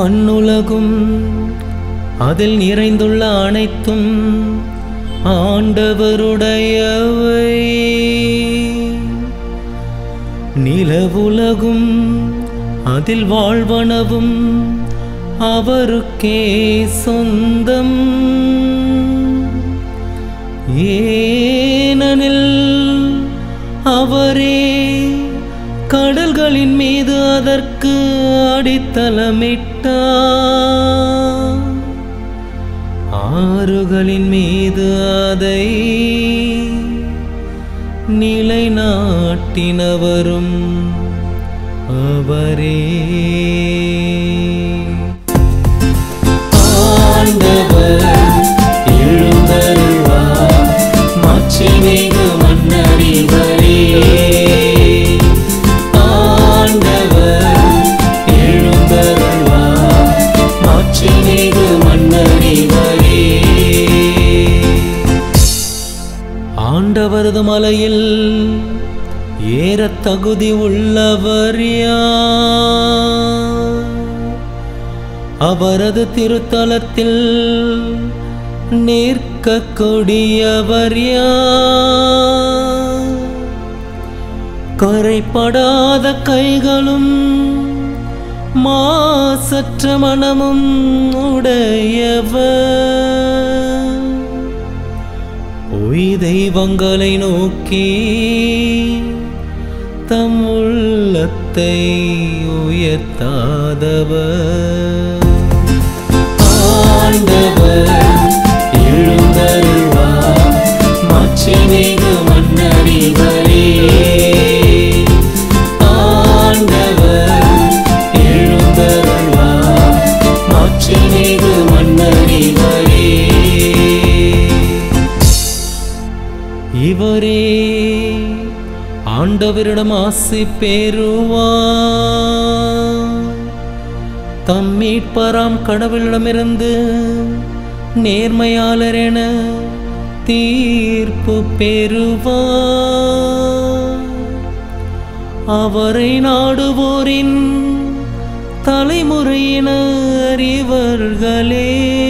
மண்ணுலகும் அதில் நிறைந்துள்ள அனைத்தும் ஆண்டவருடையவை நிலவுலகும் அதில் வாழ்வனவும் அவருக்கே சொந்தம் ஏனெனில் அவரே கடல்களின் மீது அதற்கு அடித்தளமிட்டார் ஆறுகளின் மீது அதை நிலைநாட்டினவரும் அவரே ஆண்டவர் எழுந்தருள்வார் மாட்சிமிகு மன்னடிவரே ஆண்டவர் எழுந்தருள்வார் மாட்சிமிகு மன்னடிவரே ஆண்டவரது மலையில் ஏற தகுதி உள்ளவர் யார்? அவரது திருத்தலத்தில் நிற்க கொடியவர் யார்? கரைப்படாத கைகளும் மாசற்ற மனமும் உடையவர் பொய் தெய்வங்களை நோக்கி தம் உள்ளத்தை உயர்த்தாதவர் ஆண்டவர் எழுந்தருள்வார் மாட்சிமிகு மன்னடிவரே ஆண்டவர் எழுந்தருள்வார் மாட்சிமிகு மன்னடிவரே இவரே ஆண்டவரிடம் ஆசி பெறுவார் தம் மீட்பராம் கடவுளிடமிருந்து நேர்மையாளர் என தீர்ப்பு பெறுவார் அவரை நாடுவோரின் தலைமுறையினர் இவர்களே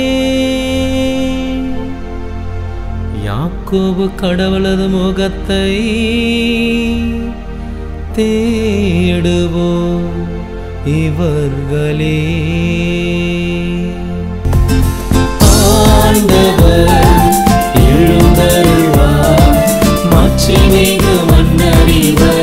யாக்கோபு கடவுளது முகத்தை தேடுவோ இவர்களே ஆண்டவர் எழுந்தருள்வார் மாட்சிமிகு மன்னடிவர்